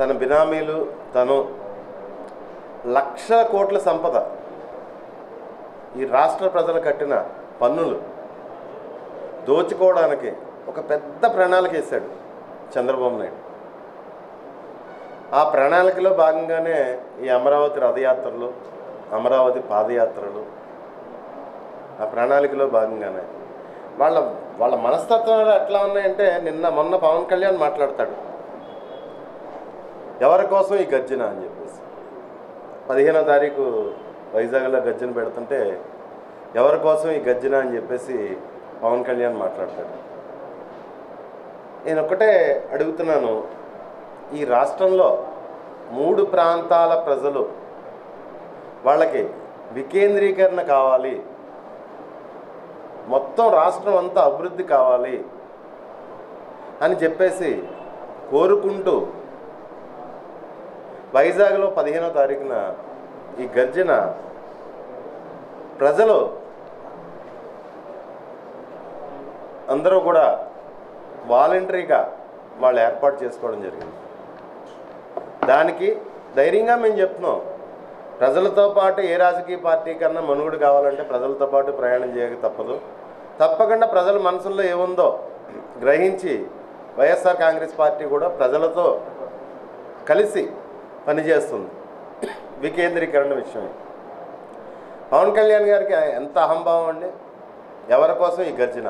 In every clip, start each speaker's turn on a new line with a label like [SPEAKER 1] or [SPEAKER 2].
[SPEAKER 1] తన బినామీలు తను లక్షల కోట్ల సంపద ఈ రాష్ట్ర ప్రజలు కట్టిన పన్నులు దోచుకోవడానికి ఒక పెద్ద ప్రణాళిక వేశాడు చంద్రబాబు నాయుడు ఆ ప్రణాళికలో భాగంగానే ఈ అమరావతి రథయాత్రలు అమరావతి పాదయాత్రలు ఆ ప్రణాళికలో భాగంగానే వాళ్ళ వాళ్ళ మనస్తత్వాలు ఎట్లా ఉన్నాయంటే నిన్న మొన్న పవన్ కళ్యాణ్ మాట్లాడతాడు ఎవరి కోసం ఈ గర్జన అని చెప్పేసి పదిహేనో తారీఖు వైజాగ్లో గర్జన పెడుతుంటే ఎవరి కోసం ఈ గర్జన అని చెప్పేసి పవన్ కళ్యాణ్ మాట్లాడతాడు నేను ఒక్కటే అడుగుతున్నాను ఈ రాష్ట్రంలో మూడు ప్రాంతాల ప్రజలు వాళ్ళకి వికేంద్రీకరణ కావాలి మొత్తం రాష్ట్రం అంతా అభివృద్ధి కావాలి అని చెప్పేసి కోరుకుంటూ వైజాగ్లో పదిహేనో తారీఖున ఈ గర్జన ప్రజలు అందరూ కూడా వాలంటరీగా వాళ్ళు ఏర్పాటు చేసుకోవడం జరిగింది దానికి ధైర్యంగా మేము చెప్తున్నాం ప్రజలతో పాటు ఏ రాజకీయ పార్టీ కన్నా మనుగడ కావాలంటే ప్రజలతో పాటు ప్రయాణం చేయక తప్పదు తప్పకుండా ప్రజల మనసుల్లో ఏముందో గ్రహించి వైఎస్ఆర్ కాంగ్రెస్ పార్టీ కూడా ప్రజలతో కలిసి పనిచేస్తుంది వికేంద్రీకరణ విషయం పవన్ కళ్యాణ్ గారికి ఎంత అహంభావం అండి ఎవరి కోసం ఈ గర్జన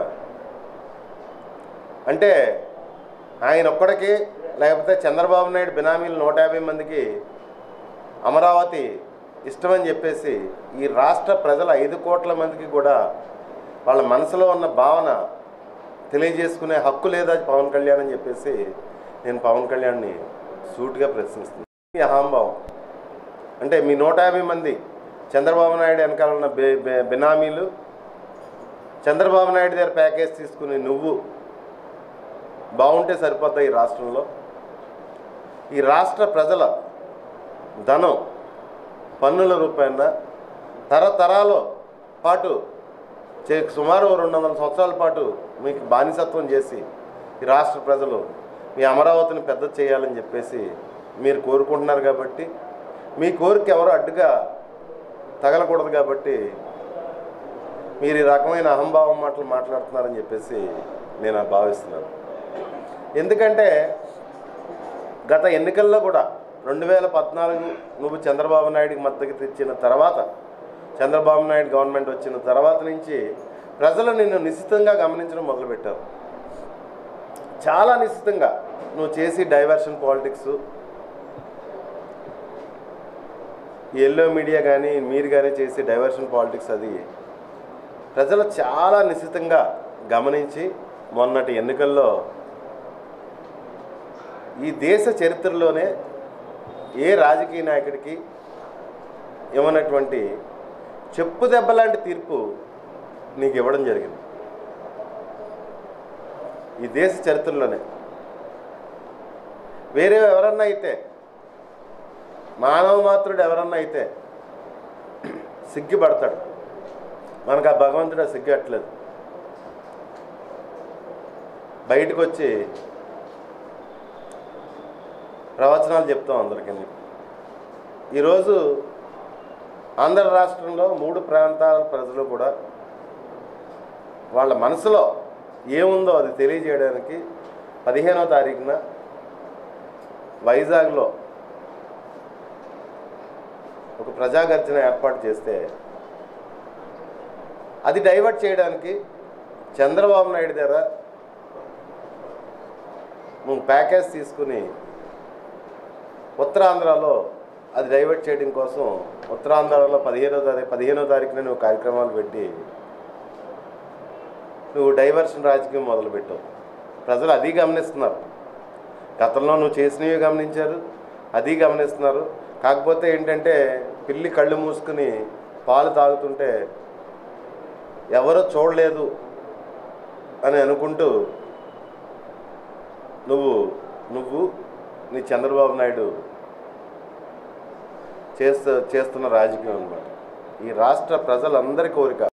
[SPEAKER 1] అంటే ఆయన ఒక్కడికి లేకపోతే చంద్రబాబు నాయుడు బినామీలు నూట యాభై మందికి అమరావతి ఇష్టమని చెప్పేసి ఈ రాష్ట్ర ప్రజల ఐదు కోట్ల మందికి కూడా వాళ్ళ మనసులో ఉన్న భావన తెలియజేసుకునే హక్కు లేదా పవన్ కళ్యాణ్ అని చెప్పేసి నేను పవన్ కళ్యాణ్ని సూటిగా ప్రశ్నిస్తున్నాను ఈ అహంభావం అంటే మీ నూట యాభై మంది చంద్రబాబు నాయుడు వెనకాల ఉన్న బె బె- బినామీలు చంద్రబాబు నాయుడు దగ్గర ప్యాకేజ్ తీసుకుని నువ్వు బాగుంటే సరిపోతాయి ఈ రాష్ట్రంలో ఈ రాష్ట్ర ప్రజల ధనం పన్నుల రూపాయన తరతరాల పాటు చే సుమారు రెండు వందల సంవత్సరాల పాటు మీకు బానిసత్వం చేసి ఈ రాష్ట్ర ప్రజలు మీ అమరావతిని పెద్ద చేయాలని చెప్పేసి మీరు కోరుకుంటున్నారు కాబట్టి మీ కోరిక ఎవరు అడ్డుగా తగలకూడదు కాబట్టి మీరు ఈ రకమైన అహంభావం మాటలు మాట్లాడుతున్నారని చెప్పేసి నేను భావిస్తున్నాను ఎందుకంటే గత ఎన్నికల్లో కూడా రెండు వేల పద్నాలుగు నువ్వు చంద్రబాబు నాయుడికి మద్దతు ఇచ్చిన తర్వాత చంద్రబాబు నాయుడు గవర్నమెంట్ వచ్చిన తర్వాత నుంచి ప్రజలు నిన్ను నిశ్చితంగా గమనించడం మొదలుపెట్టారు చాలా నిశ్చితంగా నువ్వు చేసి డైవర్షన్ పాలిటిక్స్ ఈ ఎల్లో మీడియా కానీ మీరు కానీ చేసే డైవర్షన్ పాలిటిక్స్ అది ప్రజలు చాలా నిశ్చితంగా గమనించి మొన్నటి ఎన్నికల్లో ఈ దేశ చరిత్రలోనే ఏ రాజకీయ నాయకుడికి ఇవ్వనటువంటి చెప్పు దెబ్బ లాంటి తీర్పు నీకు ఇవ్వడం జరిగింది ఈ దేశ చరిత్రలోనే వేరే ఎవరన్నా అయితే మానవ మాత్రుడు ఎవరన్నా అయితే సిగ్గుపడతాడు మనకు ఆ భగవంతుడు ఆ సిగ్గు అట్లేదు బయటకు వచ్చి ప్రవచనాలు చెప్తాం అందరికీ ఈరోజు ఆంధ్ర రాష్ట్రంలో మూడు ప్రాంతాల ప్రజలు కూడా వాళ్ళ మనసులో ఏముందో అది తెలియజేయడానికి పదిహేనో తారీఖున వైజాగ్లో ఒక ప్రజాగర్జన ఏర్పాటు చేస్తే అది డైవర్ట్ చేయడానికి చంద్రబాబు నాయుడు దగ్గర నువ్వు ప్యాకేజ్ తీసుకుని ఉత్తరాంధ్రలో అది డైవర్ట్ చేయడం కోసం ఉత్తరాంధ్రలో పదిహేనో తారీఖు పదిహేనో తారీఖున నువ్వు కార్యక్రమాలు పెట్టి నువ్వు డైవర్షన్ రాజకీయం మొదలుపెట్టావు ప్రజలు అది గమనిస్తున్నారు గతంలో నువ్వు చేసినవి గమనించారు అది గమనిస్తున్నారు కాకపోతే ఏంటంటే పిల్లి కళ్ళు మూసుకుని పాలు తాగుతుంటే ఎవరో చూడలేదు అని అనుకుంటూ నువ్వు నువ్వు నీ చంద్రబాబు నాయుడు చేస్తూ చేస్తున్న రాజకీయం అన్నమాట ఈ రాష్ట్ర ప్రజలందరి కోరిక